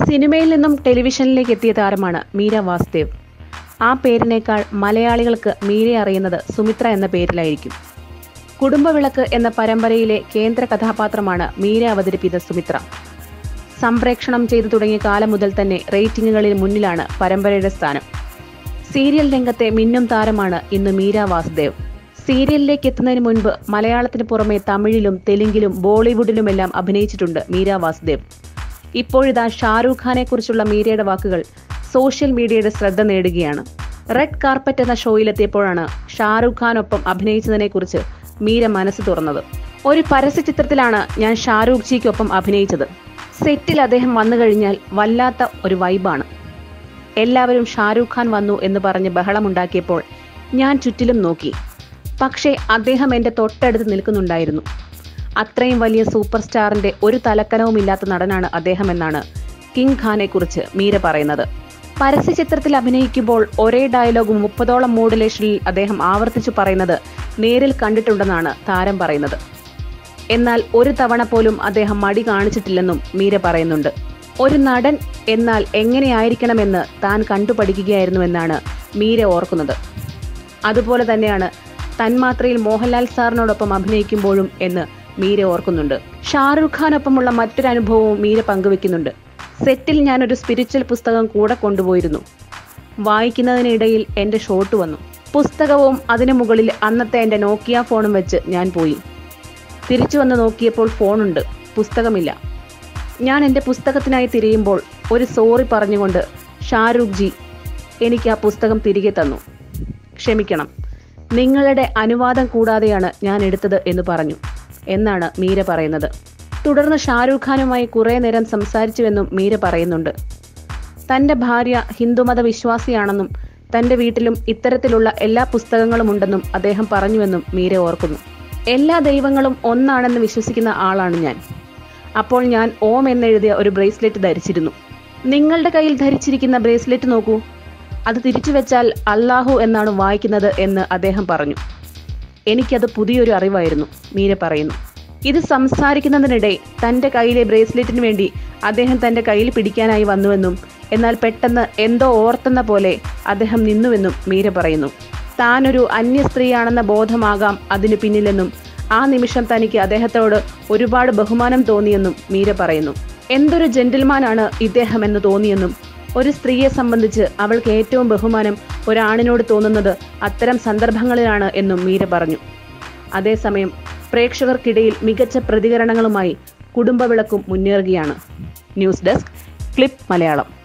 സിനിമയിൽ നിന്നും ടെലിവിഷനിലേക്ക് എത്തിയ താരമാണ് മീര വാസുദേവ് ആ പേരിനേക്കാൾ മലയാളികൾക്ക് മീരയെ അറിയുന്നത് സുമിത്ര എന്ന പേരിലായിരിക്കും കുടുംബവിളക്ക് എന്ന പരമ്പരയിലെ കേന്ദ്ര കഥാപാത്രമാണ് മീര അവതരിപ്പിച്ച സുമിത്ര സംപ്രേക്ഷണം ചെയ്തു തുടങ്ങിയ കാലം മുതൽ തന്നെ റേറ്റിംഗുകളിൽ മുന്നിലാണ് പരമ്പരയുടെ സ്ഥാനം സീരിയൽ രംഗത്തെ മിന്നും താരമാണ് ഇന്ന് മീര വാസുദേവ് സീരിയലിലേക്ക് എത്തുന്നതിന് മുൻപ് മലയാളത്തിന് പുറമെ തമിഴിലും തെലുങ്കിലും ബോളിവുഡിലുമെല്ലാം അഭിനയിച്ചിട്ടുണ്ട് മീര വാസുദേവ് ഇപ്പോഴിതാ ഷാരൂഖ് ഖാനെ കുറിച്ചുള്ള മീരയുടെ വാക്കുകൾ സോഷ്യൽ മീഡിയയുടെ ശ്രദ്ധ നേടുകയാണ് റെഡ് കാർപ്പറ്റ് എന്ന ഷോയിലെത്തിയപ്പോഴാണ് ഷാരൂഖ് ഖാനൊപ്പം അഭിനയിച്ചതിനെക്കുറിച്ച് മീര മനസ്സ് തുറന്നത് ഒരു പരസ്യ ചിത്രത്തിലാണ് ഞാൻ ഷാരൂഖ് ജിക്കൊപ്പം അഭിനയിച്ചത് സെറ്റിൽ അദ്ദേഹം വന്നു കഴിഞ്ഞാൽ വല്ലാത്ത ഒരു വൈബാണ് എല്ലാവരും ഷാരൂഖ് ഖാൻ വന്നു എന്ന് പറഞ്ഞ് ബഹളമുണ്ടാക്കിയപ്പോൾ ഞാൻ ചുറ്റിലും നോക്കി പക്ഷേ അദ്ദേഹം എൻ്റെ തൊട്ടടുത്ത് നിൽക്കുന്നുണ്ടായിരുന്നു അത്രയും വലിയ സൂപ്പർ സ്റ്റാറിന്റെ ഒരു തലക്കനവുമില്ലാത്ത നടനാണ് അദ്ദേഹം എന്നാണ് കിങ് ഖാനെ കുറിച്ച് മീര പറയുന്നത് പരസ്യ ചിത്രത്തിൽ അഭിനയിക്കുമ്പോൾ ഒരേ ഡയലോഗും മുപ്പതോളം മോഡുലേഷനിൽ അദ്ദേഹം ആവർത്തിച്ചു പറയുന്നത് നേരിൽ കണ്ടിട്ടുണ്ടെന്നാണ് താരം പറയുന്നത് എന്നാൽ ഒരു തവണ പോലും അദ്ദേഹം മടി കാണിച്ചിട്ടില്ലെന്നും മീര പറയുന്നുണ്ട് ഒരു നടൻ എന്നാൽ എങ്ങനെയായിരിക്കണമെന്ന് താൻ കണ്ടുപഠിക്കുകയായിരുന്നുവെന്നാണ് മീര ഓർക്കുന്നത് അതുപോലെ തന്നെയാണ് തന്മാത്രയിൽ മോഹൻലാൽ സാറിനോടൊപ്പം അഭിനയിക്കുമ്പോഴും എന്ന് മീര ഓർക്കുന്നുണ്ട് ഷാറുഖ് ഖാനൊപ്പമുള്ള മറ്റൊരു അനുഭവവും മീര പങ്കുവെക്കുന്നുണ്ട് സെറ്റിൽ ഞാനൊരു സ്പിരിച്വൽ പുസ്തകം കൂടെ കൊണ്ടുപോയിരുന്നു വായിക്കുന്നതിനിടയിൽ എൻ്റെ ഷോട്ട് വന്നു പുസ്തകവും അതിനു മുകളിൽ അന്നത്തെ എൻ്റെ നോക്കിയ ഫോണും വെച്ച് ഞാൻ പോയി തിരിച്ചു വന്ന് നോക്കിയപ്പോൾ ഫോണുണ്ട് പുസ്തകമില്ല ഞാൻ എൻ്റെ പുസ്തകത്തിനായി തിരയുമ്പോൾ ഒരു സോറി പറഞ്ഞുകൊണ്ട് ഷാരൂഖ് ജി എനിക്ക് ആ പുസ്തകം തിരികെ തന്നു ക്ഷമിക്കണം നിങ്ങളുടെ അനുവാദം കൂടാതെയാണ് ഞാൻ എടുത്തത് എന്ന് പറഞ്ഞു എന്നാണ് മീര പറയുന്നത് തുടർന്ന് ഷാരൂഖ് ഖാനുമായി കുറേ നേരം സംസാരിച്ചുവെന്നും മീര പറയുന്നുണ്ട് തന്റെ ഭാര്യ ഹിന്ദുമത വിശ്വാസിയാണെന്നും തന്റെ വീട്ടിലും ഇത്തരത്തിലുള്ള എല്ലാ പുസ്തകങ്ങളും ഉണ്ടെന്നും അദ്ദേഹം പറഞ്ഞുവെന്നും മീര ഓർക്കുന്നു എല്ലാ ദൈവങ്ങളും ഒന്നാണെന്ന് വിശ്വസിക്കുന്ന ആളാണ് ഞാൻ അപ്പോൾ ഞാൻ ഓം എന്നെഴുതിയ ഒരു ബ്രേസ്ലെറ്റ് ധരിച്ചിരുന്നു നിങ്ങളുടെ കയ്യിൽ ധരിച്ചിരിക്കുന്ന ബ്രേസ്ലെറ്റ് നോക്കൂ അത് തിരിച്ചു വെച്ചാൽ അള്ളാഹു എന്നാണ് വായിക്കുന്നത് എന്ന് അദ്ദേഹം പറഞ്ഞു എനിക്കത് പുതിയൊരു അറിവായിരുന്നു മീര പറയുന്നു ഇത് സംസാരിക്കുന്നതിനിടെ തന്റെ കയ്യിലെ ബ്രേസ്ലെറ്റിന് വേണ്ടി അദ്ദേഹം തന്റെ കയ്യിൽ പിടിക്കാനായി വന്നുവെന്നും എന്നാൽ പെട്ടെന്ന് എന്തോ ഓർത്തെന്ന പോലെ അദ്ദേഹം നിന്നുവെന്നും മീര പറയുന്നു താനൊരു അന്യ സ്ത്രീയാണെന്ന ബോധമാകാം അതിനു പിന്നിലെന്നും ആ നിമിഷം തനിക്ക് അദ്ദേഹത്തോട് ഒരുപാട് ബഹുമാനം തോന്നിയെന്നും മീര പറയുന്നു എന്തൊരു ജെന്റിൽമാനാണ് ഇദ്ദേഹം എന്ന് തോന്നിയെന്നും ഒരു സ്ത്രീയെ സംബന്ധിച്ച് അവൾക്ക് ഏറ്റവും ബഹുമാനം ഒരാണിനോട് തോന്നുന്നത് അത്തരം സന്ദർഭങ്ങളിലാണ് എന്നും മീര പറഞ്ഞു അതേസമയം പ്രേക്ഷകർക്കിടയിൽ മികച്ച പ്രതികരണങ്ങളുമായി കുടുംബവിളക്കും മുന്നേറുകയാണ് ന്യൂസ് ഡെസ്ക് ക്ലിപ്പ് മലയാളം